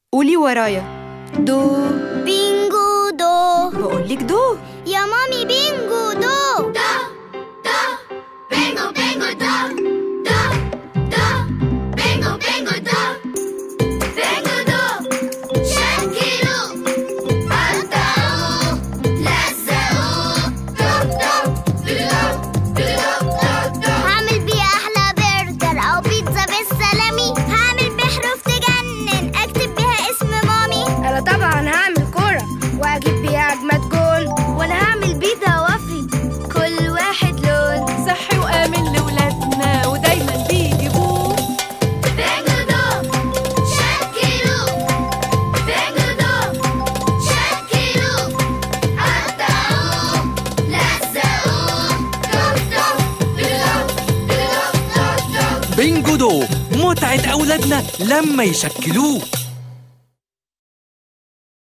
قولي ورايا دو بينجو دو بقولك دو يا مامي بينجو دو Vengo, vengo, do, do, do. Vengo, vengo, do. Vengo, do. Shakiru. Altau. لزقوا. do, do. Do, do, do, do. هعمل بيه احلى برجر او بيتزا بالسلامي هعمل بيه حروف تجنن اكتب بيها اسم مامي انا طبعا هعمل كوره واجيب بيها اجمد جول وانا هعمل بيه ضوافري كل واحد لون صحي وآمن لولادنا ودايما بيجيبوه Vengo, do. Shakiru. Vengo, do. Shakiru. Altau. لزقوا. do, do. Do, do, do, do, do. بينجو دو متعة أولادنا لما يشكلوه